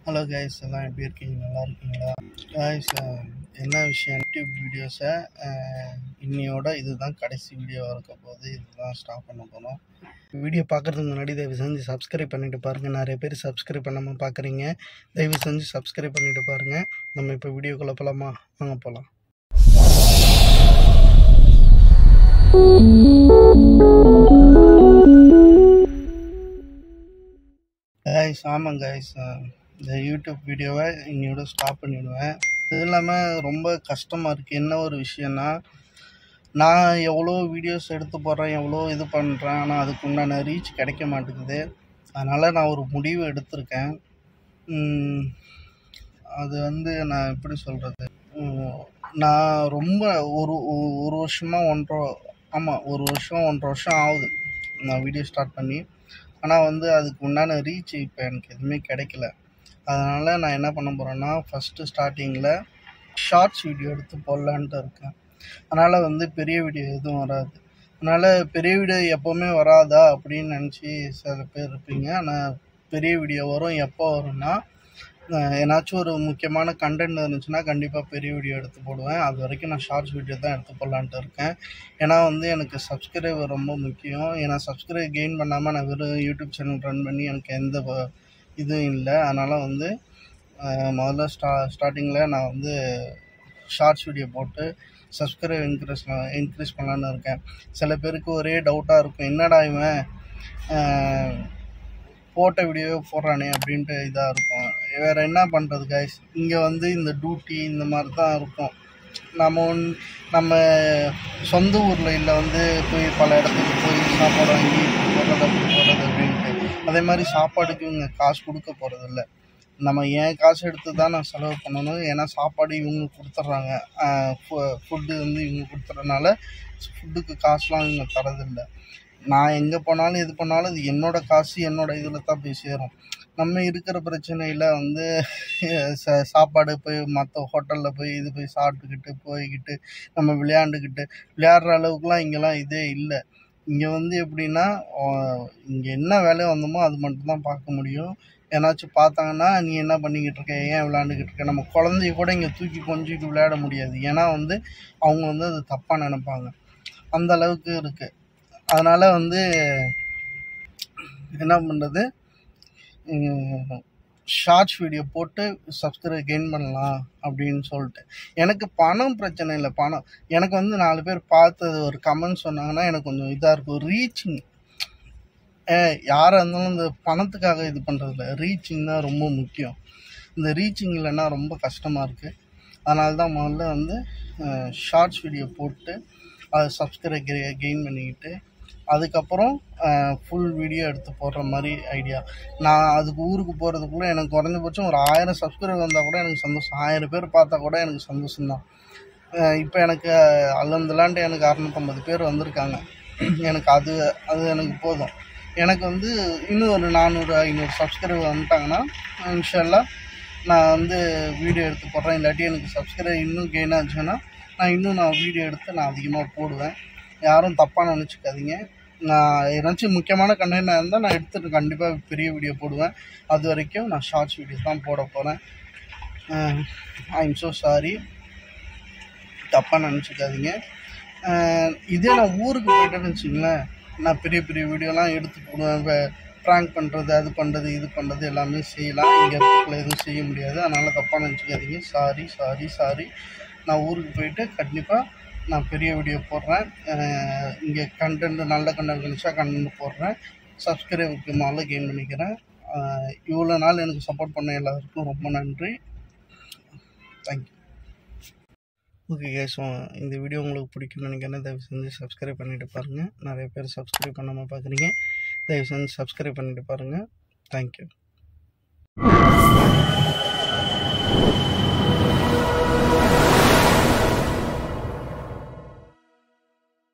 hello guys எல்லாம் எப்படி இருக்கீங்க நல்லா இருக்கீங்களா கைஸ் என்ன விஷயம் யூடியூப் வீடியோஸை இன்னையோட இதுதான் கடைசி வீடியோவாக இருக்க போகுது இதுதான் ஸ்டாப் பண்ண போகிறோம் வீடியோ பார்க்குறதுக்கு முன்னாடி தயவு செஞ்சு சப்ஸ்கிரைப் பண்ணிட்டு பாருங்கள் நிறைய பேர் சப்ஸ்கிரைப் பண்ணாமல் பார்க்குறீங்க தயவு செஞ்சு சப்ஸ்கிரைப் பண்ணிட்டு பாருங்கள் நம்ம இப்போ வீடியோக்குள்ளே போகலாமா வாங்க போகலாம் கைஸ் ஆமாம் கைஸ் இந்த யூடியூப் வீடியோவை இன்னையோட ஸ்டாப் பண்ணிவிடுவேன் இது இல்லாமல் ரொம்ப கஷ்டமாக இருக்குது என்ன ஒரு விஷயம்னா நான் எவ்வளோ வீடியோஸ் எடுத்து போடுறேன் எவ்வளோ இது பண்ணுறேன் ஆனால் அதுக்கு உண்டான ரீச் கிடைக்க மாட்டேங்குது அதனால் நான் ஒரு முடிவு எடுத்திருக்கேன் உம், அது வந்து நான் எப்படி சொல்கிறது நான் ரொம்ப ஒரு ஒ- ஒரு வருஷமாக ஒன்றரை ஆமாம் ஒரு வருஷம் ஒன்றரை வருஷம் ஆகுது நான் வீடியோ ஸ்டார்ட் பண்ணி ஆனால் வந்து அதுக்கு உண்டான ரீச் இப்போ எனக்கு எதுவுமே கிடைக்கல அதனால் நான் என்ன பண்ண போகிறேன்னா ஃபஸ்ட்டு ஸ்டார்டிங்கில் ஷார்ட்ஸ் வீடியோ எடுத்து போடலான்ட்டு இருக்கேன் அதனால் வந்து பெரிய வீடியோ எதுவும் வராது அதனால் பெரிய வீடியோ எப்போவுமே வராதா அப்படின்னு நினச்சி சில பேர் இருப்பீங்க ஆனால் பெரிய வீடியோ வரும் எப்போ வரும்னா அஹ் ஏதாச்சும் ஒரு முக்கியமான கண்டென்ட் இருந்துச்சுன்னா கண்டிப்பாக பெரிய வீடியோ எடுத்து போடுவேன் அது வரைக்கும் நான் ஷார்ட்ஸ் வீடியோ தான் எடுத்து போடலான்ட்டு இருக்கேன் ஏன்னா வந்து எனக்கு சப்ஸ்கிரைபர் ரொம்ப முக்கியம் ஏன்னா சப்ஸ்கிரைப் கெயின் பண்ணாமல் நான் வெறும் யூடியூப் சேனல் ரன் பண்ணி எனக்கு எந்த வ- இதுவும் இல்லை அதனால் வந்து அஹ் முதல்ல ஸ்டா ஸ்டார்டிங்கில் நான் வந்து ஷார்ட்ஸ் வீடியோ போட்டு சப்ஸ்கிரைப் இன்க்ரீஸ் இன்க்ரீஸ் பண்ணலான்னு இருக்கேன் சில பேருக்கு ஒரே டவுட்டாக இருக்கும் என்னடா இவன் அஹ் போட்ட வீடியோவே போடுறானே அப்படின்ட்டு இதாக இருக்கும் வேறு என்ன பண்ணுறது கைஸ் இங்கே வந்து இந்த டியூட்டி இந்த மாதிரி தான் இருக்கும் நம்ம ஒன் நம்ம சொந்த ஊரில் இல்லை வந்து போய் பல இடத்துக்கு போய் சாப்பாடு வாங்கி இப்படி போடுறது அப்படி போடுறது அப்படின்ட்டு அதே மாதிரி சாப்பாடுக்கு இவங்க காசு கொடுக்க போகிறதில்ல நம்ம என் காசு எடுத்து தான் நான் செலவு பண்ணணும் ஏன்னா சாப்பாடு இவங்க கொடுத்துட்றாங்க ஃபுட்டு வந்து இவங்க கொடுத்துறதுனால ஃபுட்டுக்கு காசுலாம் இவங்க தரதில்லை நான் எங்கே போனாலும் இது பண்ணாலும் இது என்னோட காசு என்னோட இதில் தான் போய் சேரும் நம்ம இருக்கிற பிரச்சனையில் வந்து ச சாப்பாடு போய் மற்ற ஹோட்டலில் போய் இது போய் சாப்பிட்டுக்கிட்டு போய்கிட்டு நம்ம விளையாண்டுக்கிட்டு விளையாடுற அளவுக்குலாம் இங்கெல்லாம் இதே இல்லை இங்கே வந்து எப்படின்னா இங்கே என்ன வேலையை வந்தோமோ அது மட்டும்தான் பார்க்க முடியும் ஏன்னாச்சும் பார்த்தாங்கன்னா நீ என்ன பண்ணிக்கிட்டு இருக்க ஏன் விளையாண்டுக்கிட்டு இருக்க நம்ம குழந்தைய கூட இங்கே தூக்கி கொஞ்சிட்டு விளையாட முடியாது ஏன்னா வந்து அவங்க வந்து அது தப்பாக நினைப்பாங்க அந்த அளவுக்கு இருக்குது அதனால் வந்து என்ன பண்ணுறது ஷார்ட்ஸ் வீடியோ போட்டு சப்ஸ்கிரைப் கெயின் பண்ணலாம் அப்படின்னு சொல்லிட்டு எனக்கு பணம் பிரச்சனை இல்லை பணம் எனக்கு வந்து நாலு பேர் பார்த்தது ஒரு கமெண்ட் சொன்னாங்கன்னா எனக்கு கொஞ்சம் இதாக இருக்கும் ரீச்சிங் யாராக இருந்தாலும் இந்த பணத்துக்காக இது பண்ணுறதில்ல ரீச்சிங் தான் ரொம்ப முக்கியம் இந்த ரீச்சிங் இல்லைன்னா ரொம்ப கஷ்டமாக இருக்குது அதனால தான் முதல்ல வந்து ஷார்ட்ஸ் வீடியோ போட்டு அதை சப்ஸ்கிரைப் கெயின் பண்ணிக்கிட்டு அதுக்கப்புறம் ஃபுல் வீடியோ எடுத்து போடுற மாதிரி ஐடியா நான் அதுக்கு ஊருக்கு போகிறதுக்குள்ளே எனக்கு குறைஞ்சபட்சம் ஒரு ஆயிரம் சப்ஸ்கிரைபர் வந்தால் கூட எனக்கு சந்தோஷம் ஆயிரம் பேர் பார்த்தா கூட எனக்கு சந்தோஷம்தான் இப்போ எனக்கு அல்லந்துலாண்டு எனக்கு அறநூற்றம்பது பேர் வந்திருக்காங்க எனக்கு அது அது எனக்கு போதும் எனக்கு வந்து இன்னும் ஒரு நானூறு ஐநூறு சப்ஸ்கிரைபர் வந்துட்டாங்கன்னா இன்ஷால்லா நான் வந்து வீடியோ எடுத்து போடுறேன் இல்லாட்டி எனக்கு சப்ஸ்கிரைப் இன்னும் கெயின் ஆச்சுன்னா நான் இன்னும் நான் வீடியோ எடுத்து நான் அதிகமாக போடுவேன் யாரும் தப்பாக நினச்சிக்காதீங்க நான் ஏதாச்சும் முக்கியமான கண்டென்ட்டாக இருந்தால் நான் எடுத்துட்டு கண்டிப்பாக பெரிய வீடியோ போடுவேன் அது வரைக்கும் நான் ஷார்ட்ஸ் வீடியோஸ் தான் போட போகிறேன் ஐ எம் ஸோ சாரி தப்பாக நினச்சிக்காதீங்க இதே நான் ஊருக்கு போயிட்டேன்னு வச்சுங்களேன் நான் பெரிய பெரிய வீடியோலாம் எடுத்து போடுவேன் ப்ராங்க் பண்ணுறது அது பண்ணுறது இது பண்ணுறது எல்லாமே செய்யலாம் இங்கே இடத்துக்குள்ள எதுவும் செய்ய முடியாது அதனால் தப்பாக நினச்சிக்காதீங்க சாரி சாரி சாரி நான் ஊருக்கு போயிட்டு கண்டிப்பாக நான் பெரிய வீடியோ போடுறேன் இங்கே கண்டென்ட் நல்ல கண்டென்ட் கிடைச்சா கண்டென்ட் போடுறேன் சப்ஸ்கிரைபுக்கு முதல்ல கெயின் பண்ணிக்கிறேன் அஹ் இவ்வளோ நாள் எனக்கு சப்போர்ட் பண்ண எல்லாருக்கும் ரொம்ப நன்றி தேங்க்யூ ஓகே கேஸ் இந்த வீடியோ உங்களுக்கு பிடிக்கும்னு நினைக்கிறேன் தயவு செஞ்சு சப்ஸ்கிரைப் பண்ணிட்டு பாருங்கள் நிறைய பேர் சப்ஸ்கிரைப் பண்ணாமல் பார்க்குறீங்க தயவு செஞ்சு சப்ஸ்கிரைப் பண்ணிட்டு பாருங்கள் தேங்க்யூ